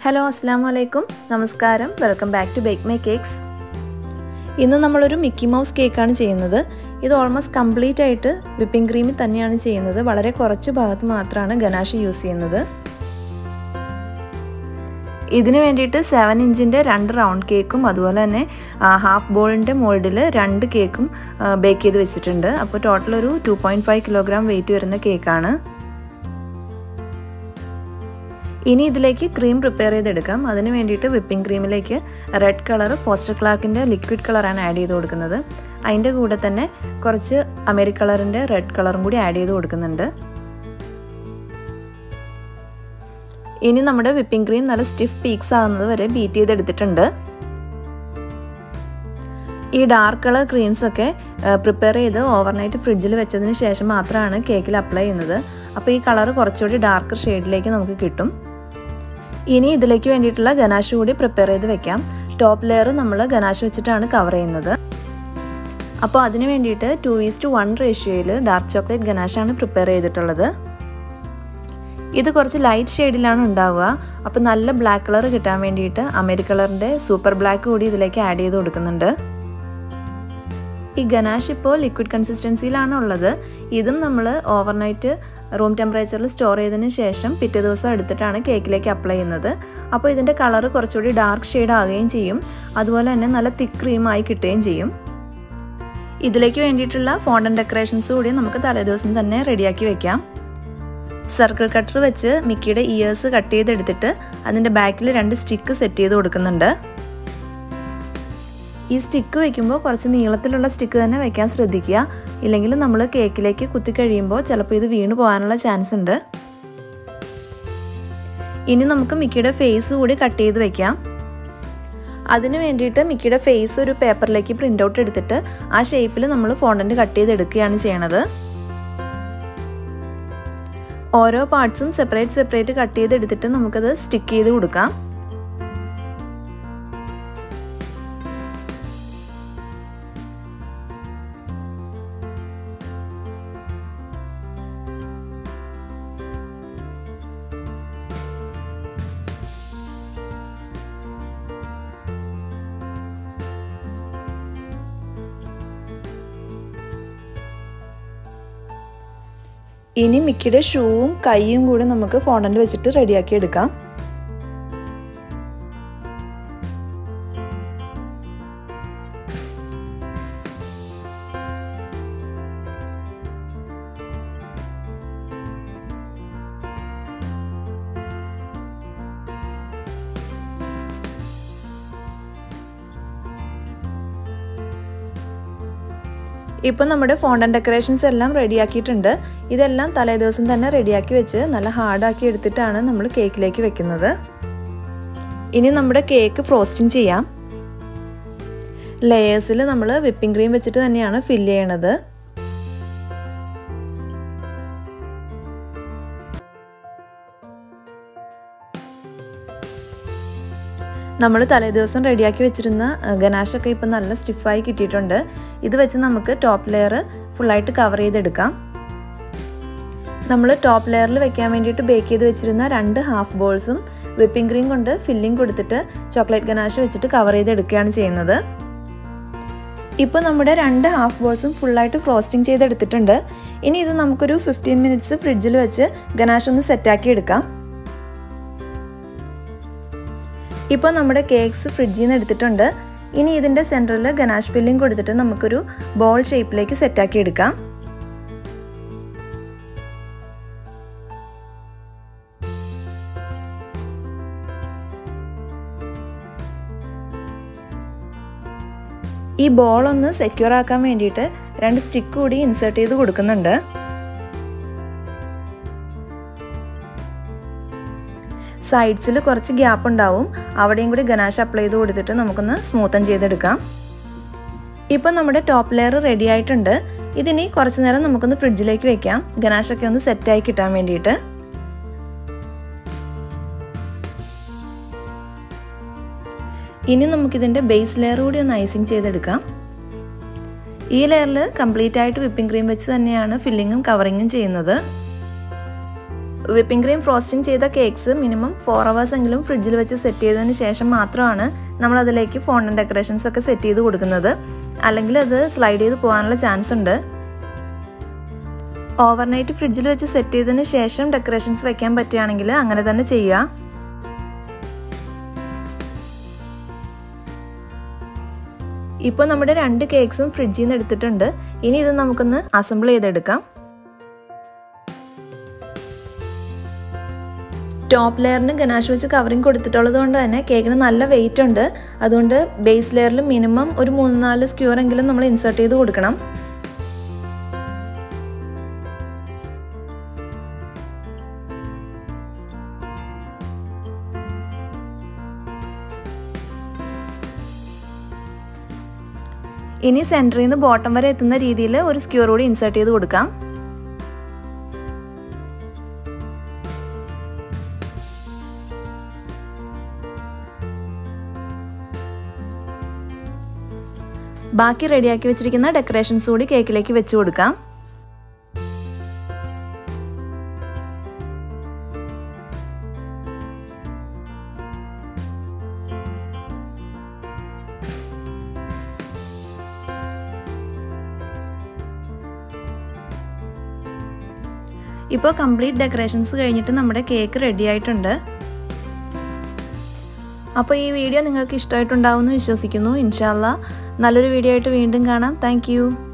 hello അസ്സാം വലൈക്കും നമസ്കാരം welcome back to bake my cakes ഇന്ന് നമ്മളൊരു മിക്കി മൗസ് കേക്കാണ് ചെയ്യുന്നത് ഇത് ഓൾമോസ്റ്റ് കംപ്ലീറ്റ് ആയിട്ട് വിപ്പിംഗ് ക്രീമിൽ തന്നെയാണ് ചെയ്യുന്നത് വളരെ കുറച്ച് ഭാഗത്ത് മാത്രമാണ് ഗനാഷ് യൂസ് ചെയ്യുന്നത് ഇതിന് വേണ്ടിയിട്ട് സെവൻ ഇഞ്ചിൻ്റെ രണ്ട് റൗണ്ട് കേക്കും അതുപോലെ തന്നെ ഹാഫ് ബോളിൻ്റെ മോൾഡിൽ രണ്ട് കേക്കും ബേക്ക് ചെയ്ത് വെച്ചിട്ടുണ്ട് അപ്പോൾ ടോട്ടൽ ഒരു two point five kilogram weight വരുന്ന കേക്കാണ് ഇനി ഇതിലേക്ക് ക്രീം പ്രിപ്പയർ ചെയ്തെടുക്കാം അതിന് വേണ്ടിയിട്ട് വിപ്പിംഗ് ക്രീമിലേക്ക് റെഡ് കളർ ഫോസ്റ്റർ ക്ലാർക്കിൻ്റെ ലിക്വിഡ് കളറാണ് ആഡ് ചെയ്ത് കൊടുക്കുന്നത് അതിൻ്റെ കൂടെ തന്നെ കുറച്ച് അമേരിക് കളറിൻ്റെ റെഡ് കളറും കൂടി ആഡ് ചെയ്ത് കൊടുക്കുന്നുണ്ട് ഇനി നമ്മുടെ വിപ്പിംഗ് ക്രീം നല്ല സ്റ്റിഫ് പീക്സ് ആകുന്നത് വരെ ബീറ്റ് ചെയ്തെടുത്തിട്ടുണ്ട് ഈ ഡാർക്ക് കളർ ക്രീംസ് ഒക്കെ പ്രിപ്പയർ ചെയ്ത് ഓവർനൈറ്റ് ഫ്രിഡ്ജിൽ വെച്ചതിന് ശേഷം മാത്രമാണ് കേക്കിൽ അപ്ലൈ ചെയ്യുന്നത് അപ്പോൾ ഈ കളർ കുറച്ചുകൂടി ഡാർക്ക് ഷെയ്ഡിലേക്ക് നമുക്ക് കിട്ടും ഇനി ഇതിലേക്ക് വേണ്ടിയിട്ടുള്ള ഗനാഷ് കൂടി പ്രിപ്പയർ ചെയ്ത് വെക്കാം ടോപ്പ് ലെയർ നമ്മൾ ഗനാഷ് വെച്ചിട്ടാണ് കവർ ചെയ്യുന്നത് അപ്പോൾ അതിന് വേണ്ടിയിട്ട് ടു ഈസ് ടു വൺ റേഷ്യോയിൽ ഡാർക്ക് ചോക്ലേറ്റ് ഗനാഷാണ് പ്രിപ്പയർ ചെയ്തിട്ടുള്ളത് ഇത് കുറച്ച് ലൈറ്റ് ഷെയ്ഡിലാണ് ഉണ്ടാവുക അപ്പോൾ നല്ല ബ്ലാക്ക് കളർ കിട്ടാൻ വേണ്ടിയിട്ട് അമേരിക് കളറിൻ്റെ സൂപ്പർ ബ്ലാക്ക് കൂടി ഇതിലേക്ക് ആഡ് ചെയ്ത് കൊടുക്കുന്നുണ്ട് ഈ ഗനാഷ് ഇപ്പോൾ ലിക്വിഡ് കൺസിസ്റ്റൻസിയിലാണ് ഉള്ളത് ഇതും നമ്മൾ ഓവർനൈറ്റ് റൂം ടെമ്പറേച്ചറിൽ സ്റ്റോർ ചെയ്തതിന് ശേഷം പിറ്റേ ദിവസം എടുത്തിട്ടാണ് കേക്കിലേക്ക് അപ്ലൈ ചെയ്യുന്നത് അപ്പോൾ ഇതിൻ്റെ കളർ കുറച്ചുകൂടി ഡാർക്ക് ഷെയ്ഡ് ആവുകയും ചെയ്യും അതുപോലെ തന്നെ നല്ല തിക്ക് ക്രീമായി കിട്ടുകയും ചെയ്യും ഇതിലേക്ക് വേണ്ടിയിട്ടുള്ള ഫോണ്ടൻ ഡെക്കറേഷൻസ് കൂടി നമുക്ക് തലേദിവസം തന്നെ റെഡിയാക്കി വെക്കാം സർക്കിൾ കട്ടർ വെച്ച് മിക്കിയുടെ ഇയേഴ്സ് കട്ട് ചെയ്തെടുത്തിട്ട് അതിൻ്റെ ബാക്കിൽ രണ്ട് സ്റ്റിക്ക് സെറ്റ് ചെയ്ത് കൊടുക്കുന്നുണ്ട് ഈ സ്റ്റിക്ക് വെക്കുമ്പോൾ കുറച്ച് നീളത്തിലുള്ള സ്റ്റിക്ക് തന്നെ വെക്കാൻ ശ്രദ്ധിക്കുക ഇല്ലെങ്കിൽ നമ്മൾ കേക്കിലേക്ക് കുത്തി കഴിയുമ്പോൾ ചിലപ്പോൾ ഇത് വീണ് പോകാനുള്ള ചാൻസ് ഉണ്ട് ഇനി നമുക്ക് മിക്കിയുടെ ഫേസ് കൂടി കട്ട് ചെയ്ത് വെക്കാം അതിന് വേണ്ടിയിട്ട് മിക്കിയുടെ ഫേസ് ഒരു പേപ്പറിലേക്ക് പ്രിൻ്റ് ഔട്ട് എടുത്തിട്ട് ആ ഷേപ്പിൽ നമ്മൾ ഫോണ്ടൻറ്റ് കട്ട് ചെയ്തെടുക്കുകയാണ് ചെയ്യണത് ഓരോ പാർട്സും സെപ്പറേറ്റ് സെപ്പറേറ്റ് കട്ട് ചെയ്തെടുത്തിട്ട് നമുക്കത് സ്റ്റിക്ക് ചെയ്ത് കൊടുക്കാം ഇനി മിക്കിയുടെ ഷൂവും കൈയും കൂടി നമുക്ക് ഫോണ്ടൻ്റ് വെച്ചിട്ട് റെഡിയാക്കി എടുക്കാം ഇപ്പോൾ നമ്മുടെ ഫോണ്ടൻ ഡെക്കറേഷൻസ് എല്ലാം റെഡിയാക്കിയിട്ടുണ്ട് ഇതെല്ലാം തലേ ദിവസം തന്നെ റെഡിയാക്കി വെച്ച് നല്ല ഹാർഡാക്കി എടുത്തിട്ടാണ് നമ്മൾ കേക്കിലേക്ക് വെക്കുന്നത് ഇനി നമ്മുടെ കേക്ക് ഫ്രോസ്റ്റിംഗ് ചെയ്യാം ലെയേഴ്സിൽ നമ്മൾ വിപ്പിംഗ് ക്രീം വെച്ചിട്ട് തന്നെയാണ് ഫില്ല് ചെയ്യണത് നമ്മൾ തലേദിവസം റെഡിയാക്കി വെച്ചിരുന്ന ഗനാഷൊക്കെ ഇപ്പം നല്ല സ്റ്റിഫായി കിട്ടിയിട്ടുണ്ട് ഇത് വെച്ച് നമുക്ക് ടോപ്പ് ലെയർ ഫുള്ളായിട്ട് കവർ ചെയ്തെടുക്കാം നമ്മൾ ടോപ്പ് ലെയറിൽ വെക്കാൻ വേണ്ടിയിട്ട് ബേക്ക് ചെയ്ത് വെച്ചിരുന്ന രണ്ട് ഹാഫ് ബോൾസും വിപ്പിംഗ് ക്രീം കൊണ്ട് ഫില്ലിംഗ് കൊടുത്തിട്ട് ചോക്ലേറ്റ് ഗനാഷ് വെച്ചിട്ട് കവർ ചെയ്തെടുക്കുകയാണ് ചെയ്യുന്നത് ഇപ്പോൾ നമ്മുടെ രണ്ട് ഹാഫ് ബോൾസും ഫുള്ളായിട്ട് ഫ്രോസ്റ്റിംഗ് ചെയ്തെടുത്തിട്ടുണ്ട് ഇനി ഇത് നമുക്കൊരു ഫിഫ്റ്റീൻ മിനിറ്റ്സ് ഫ്രിഡ്ജിൽ വെച്ച് ഗനാഷ് ഒന്ന് സെറ്റാക്കി എടുക്കാം ഇപ്പോൾ നമ്മുടെ കേക്ക്സ് ഫ്രിഡ്ജിൽ നിന്ന് എടുത്തിട്ടുണ്ട് ഇനി ഇതിൻ്റെ സെൻറ്ററിൽ ഗനാഷ് ഫില്ലിംഗ് കൊടുത്തിട്ട് നമുക്കൊരു ബോൾ ഷേപ്പിലേക്ക് സെറ്റാക്കി എടുക്കാം ഈ ബോൾ ഒന്ന് സെക്യൂർ ആക്കാൻ വേണ്ടിയിട്ട് രണ്ട് സ്റ്റിക്ക് കൂടി ഇൻസേർട്ട് ചെയ്ത് കൊടുക്കുന്നുണ്ട് സൈഡ്സിൽ കുറച്ച് ഗ്യാപ്പ് ഉണ്ടാവും അവിടെയും കൂടി ഗനാഷ് അപ്ലൈ ചെയ്ത് കൊടുത്തിട്ട് നമുക്കൊന്ന് സ്മൂത്തൻ ചെയ്തെടുക്കാം ഇപ്പം നമ്മുടെ ടോപ്പ് ലെയർ റെഡി ആയിട്ടുണ്ട് ഇതിനി കുറച്ച് നേരം നമുക്കൊന്ന് ഫ്രിഡ്ജിലേക്ക് വെക്കാം ഗനാഷൊക്കെ ഒന്ന് സെറ്റായി കിട്ടാൻ വേണ്ടിയിട്ട് ഇനി നമുക്കിതിൻ്റെ ബേസ് ലെയർ കൂടി ഒന്ന് ഐസിങ് ചെയ്തെടുക്കാം ഈ ലെയറിൽ കംപ്ലീറ്റ് ആയിട്ട് വിപ്പിംഗ് ക്രീം വെച്ച് തന്നെയാണ് ഫില്ലിങ്ങും കവറിങ്ങും ചെയ്യുന്നത് വിപ്പിംഗ് ക്രീം ഫ്രോസ്റ്റിംഗ് ചെയ്ത കേക്ക്സ് മിനിമം ഫോർ അവേഴ്സ് എങ്കിലും ഫ്രിഡ്ജിൽ വെച്ച് സെറ്റ് ചെയ്തതിന് ശേഷം മാത്രമാണ് നമ്മൾ അതിലേക്ക് ഫോണ്ടൻ ഡെക്കറേഷൻസ് ഒക്കെ സെറ്റ് ചെയ്ത് കൊടുക്കുന്നത് അല്ലെങ്കിൽ അത് സ്ലൈഡ് ചെയ്ത് പോകാനുള്ള ചാൻസ് ഉണ്ട് ഓവർനൈറ്റ് ഫ്രിഡ്ജിൽ വെച്ച് സെറ്റ് ചെയ്തതിന് ശേഷം ഡെക്കറേഷൻസ് വെക്കാൻ പറ്റുകയാണെങ്കിൽ അങ്ങനെ തന്നെ ചെയ്യുക ഇപ്പോൾ നമ്മുടെ രണ്ട് കേക്ക്സും ഫ്രിഡ്ജിൽ നിന്ന് എടുത്തിട്ടുണ്ട് ഇനി ഇത് നമുക്കൊന്ന് അസംബിൾ ചെയ്തെടുക്കാം ടോപ്പ് ലെയറിന് ഗനാഷ് വെച്ച് കവറിങ് കൊടുത്തിട്ടുള്ളത് കൊണ്ട് തന്നെ കേക്കിന് നല്ല വെയിറ്റ് ഉണ്ട് അതുകൊണ്ട് ബേസ് ലെയറിൽ മിനിമം ഒരു മൂന്ന് നാല് സ്ക്യൂർ എങ്കിലും നമ്മൾ ഇൻസേർട്ട് ചെയ്ത് കൊടുക്കണം ഇനി സെൻറ്ററിൽ നിന്ന് ബോട്ടം വരെ എത്തുന്ന രീതിയിൽ ഒരു സ്ക്യൂർ കൂടി ഇൻസേർട്ട് ചെയ്ത് കൊടുക്കാം ബാക്കി റെഡിയാക്കി വെച്ചിരിക്കുന്ന ഡെക്കറേഷൻസ് കൂടി കേക്കിലേക്ക് വെച്ച് കൊടുക്കാം ഇപ്പോൾ കംപ്ലീറ്റ് ഡെക്കറേഷൻസ് കഴിഞ്ഞിട്ട് നമ്മുടെ കേക്ക് റെഡി ആയിട്ടുണ്ട് അപ്പോൾ ഈ വീഡിയോ നിങ്ങൾക്ക് ഇഷ്ടമായിട്ടുണ്ടാവുമെന്ന് വിശ്വസിക്കുന്നു ഇൻഷാല്ല നല്ലൊരു വീഡിയോ ആയിട്ട് വീണ്ടും കാണാം താങ്ക്